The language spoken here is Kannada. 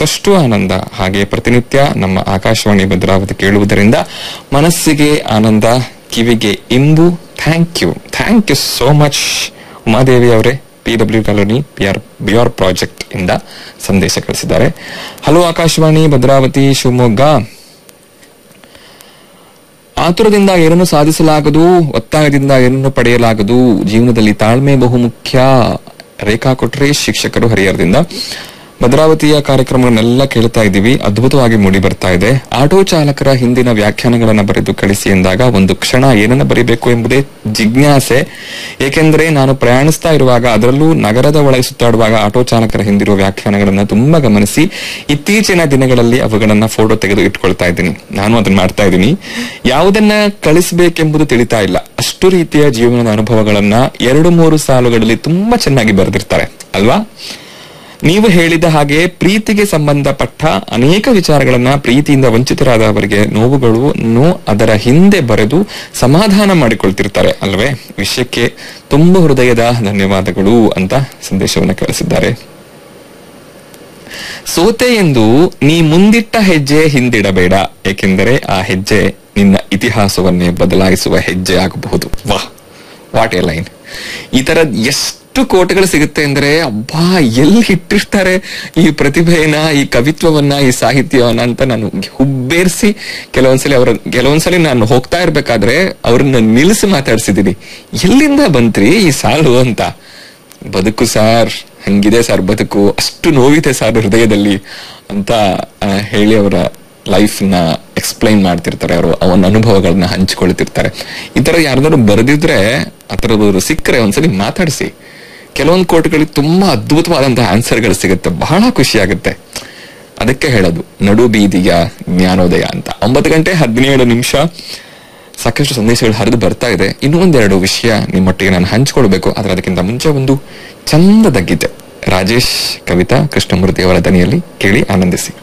ಮತ್ತಷ್ಟು ಆನಂದ ಹಾಗೆ ಪ್ರತಿನಿತ್ಯ ನಮ್ಮ ಆಕಾಶವಾಣಿ ಭದ್ರಾವತಿ ಕೇಳುವುದರಿಂದ ಮನಸ್ಸಿಗೆ ಆನಂದ ಕಿವಿಗೆ ಇಂಬು thank you thank you so much Umadevi ಅವರೇ P W colony P R B R project ಇಂದ ಸಂದೇಶ ಕಳಿಸಿದ್ದಾರೆ ಹಲೋ ಆಕಾಶವಾಣಿ ಭದ್ರಾವತಿ ಶಿವಮೊಗ್ಗ ಆತುರದಿಂದ ಏನನ್ನು ಸಾಧಿಸಲಾಗದು ಒತ್ತಾಯದಿಂದ ಏನನ್ನು ಪಡೆಯಲಾಗದು ಜೀವನದಲ್ಲಿ ತಾಳ್ಮೆ ಬಹುಮುಖ್ಯ ರೇಖಾ ಕೊಟ್ರೆ ಶಿಕ್ಷಕರು ಹರಿಹರದಿಂದ ಭದ್ರಾವತಿಯ ಕಾರ್ಯಕ್ರಮಗಳನ್ನೆಲ್ಲ ಕೇಳ್ತಾ ಇದ್ದೀವಿ ಅದ್ಭುತವಾಗಿ ಮೂಡಿ ಬರ್ತಾ ಇದೆ ಆಟೋ ಚಾಲಕರ ಹಿಂದಿನ ವ್ಯಾಖ್ಯಾನಗಳನ್ನ ಬರೆದು ಕಳಿಸಿ ಎಂದಾಗ ಒಂದು ಕ್ಷಣ ಏನನ್ನ ಬರೀಬೇಕು ಎಂಬುದೇ ಜಿಜ್ಞಾಸೆ ಏಕೆಂದರೆ ನಾನು ಪ್ರಯಾಣಿಸ್ತಾ ಇರುವಾಗ ಅದರಲ್ಲೂ ನಗರದ ಒಳಗೆ ಸುತ್ತಾಡುವಾಗ ಆಟೋ ಚಾಲಕರ ಹಿಂದಿರುವ ವ್ಯಾಖ್ಯಾನಗಳನ್ನ ತುಂಬಾ ಗಮನಿಸಿ ಇತ್ತೀಚಿನ ದಿನಗಳಲ್ಲಿ ಅವುಗಳನ್ನ ಫೋಟೋ ತೆಗೆದು ಇಟ್ಕೊಳ್ತಾ ಇದ್ದೀನಿ ನಾನು ಅದನ್ನ ಮಾಡ್ತಾ ಇದ್ದೀನಿ ಯಾವುದನ್ನ ಕಳಿಸಬೇಕೆಂಬುದು ತಿಳಿತಾ ಇಲ್ಲ ಅಷ್ಟು ರೀತಿಯ ಜೀವನದ ಅನುಭವಗಳನ್ನ ಎರಡು ಮೂರು ಸಾಲುಗಳಲ್ಲಿ ತುಂಬಾ ಚೆನ್ನಾಗಿ ಬರೆದಿರ್ತಾರೆ ಅಲ್ವಾ ನೀವು ಹೇಳಿದ ಹಾಗೆ ಪ್ರೀತಿಗೆ ಸಂಬಂಧಪಟ್ಟ ಅನೇಕ ವಿಚಾರಗಳನ್ನ ಪ್ರೀತಿಯಿಂದ ವಂಚಿತರಾದವರಿಗೆ ನೋವುಗಳನ್ನು ಅದರ ಹಿಂದೆ ಬರೆದು ಸಮಾಧಾನ ಮಾಡಿಕೊಳ್ತಿರ್ತಾರೆ ಅಲ್ವೇ ವಿಷಯಕ್ಕೆ ತುಂಬ ಹೃದಯದ ಧನ್ಯವಾದಗಳು ಅಂತ ಸಂದೇಶವನ್ನು ಕಳಿಸಿದ್ದಾರೆ ಸೋತೆ ಎಂದು ನೀ ಮುಂದಿಟ್ಟ ಹೆಜ್ಜೆ ಹಿಂದಿಡಬೇಡ ಏಕೆಂದರೆ ಆ ಹೆಜ್ಜೆ ನಿನ್ನ ಇತಿಹಾಸವನ್ನೇ ಬದಲಾಯಿಸುವ ಹೆಜ್ಜೆ ಆಗಬಹುದು ವಾಹ್ ವಾಟ್ ಎ ಲೈನ್ ಈ ತರ ಎಷ್ಟು ಕೋಟೆಗಳು ಸಿಗುತ್ತೆ ಅಂದ್ರೆ ಅಬ್ಬಾ ಎಲ್ಲಿ ಇಟ್ಟಿರ್ತಾರೆ ಈ ಪ್ರತಿಭೆಯನ್ನ ಈ ಕವಿತ್ವವನ್ನ ಈ ಸಾಹಿತ್ಯವನ್ನ ಅಂತ ನಾನು ಹುಬ್ಬೇರಿಸಿ ಕೆಲವೊಂದ್ಸಲಿ ಅವರ ಕೆಲವೊಂದ್ಸಲಿ ನಾನು ಹೋಗ್ತಾ ಇರ್ಬೇಕಾದ್ರೆ ಅವ್ರನ್ನ ನಿಲ್ಲಿಸಿ ಮಾತಾಡ್ಸಿದೀನಿ ಎಲ್ಲಿಂದ ಬಂತ್ರಿ ಈ ಸಾಲು ಅಂತ ಬದುಕು ಸಾರ್ ಹಂಗಿದೆ ಸರ್ ಬದುಕು ಅಷ್ಟು ನೋವಿದೆ ಸರ್ ಹೃದಯದಲ್ಲಿ ಅಂತ ಆ, ಹೇಳಿ ಅವರ ಲೈಫ್ ನ ಎಕ್ಸ್ಪ್ಲೈನ್ ಮಾಡ್ತಿರ್ತಾರೆ ಅವರು ಅವನ ಅನುಭವಗಳನ್ನ ಹಂಚಿಕೊಳ್ತಿರ್ತಾರೆ ಈ ತರ ಯಾರ್ದಾದ್ರು ಬರೆದಿದ್ರೆ ಆ ಥರದವ್ರು ಸಿಕ್ಕರೆ ಒಂದ್ಸಲಿ ಮಾತಾಡಿಸಿ ಕೆಲವೊಂದು ಕೋಟ್ಗಳಿಗೆ ತುಂಬಾ ಅದ್ಭುತವಾದಂತಹ ಆನ್ಸರ್ಗಳು ಸಿಗುತ್ತೆ ಬಹಳ ಖುಷಿ ಆಗುತ್ತೆ ಅದಕ್ಕೆ ಹೇಳೋದು ನಡು ಬೀದಿಯ ಜ್ಞಾನೋದಯ ಅಂತ ಒಂಬತ್ತು ಗಂಟೆ ಹದಿನೇಳು ನಿಮಿಷ ಸಾಕಷ್ಟು ಸಂದೇಶಗಳು ಹರಿದು ಬರ್ತಾ ಇದೆ ಇನ್ನೂ ಒಂದೆರಡು ವಿಷಯ ನಿಮ್ಮೊಟ್ಟಿಗೆ ನಾನು ಹಂಚ್ಕೊಳ್ಬೇಕು ಆದ್ರೆ ಅದಕ್ಕಿಂತ ಮುಂಚೆ ಒಂದು ಚಂದದ ಗೀತೆ ರಾಜೇಶ್ ಕವಿತಾ ಕೃಷ್ಣಮೂರ್ತಿ ಅವರ ದನಿಯಲ್ಲಿ ಕೇಳಿ ಆನಂದಿಸಿ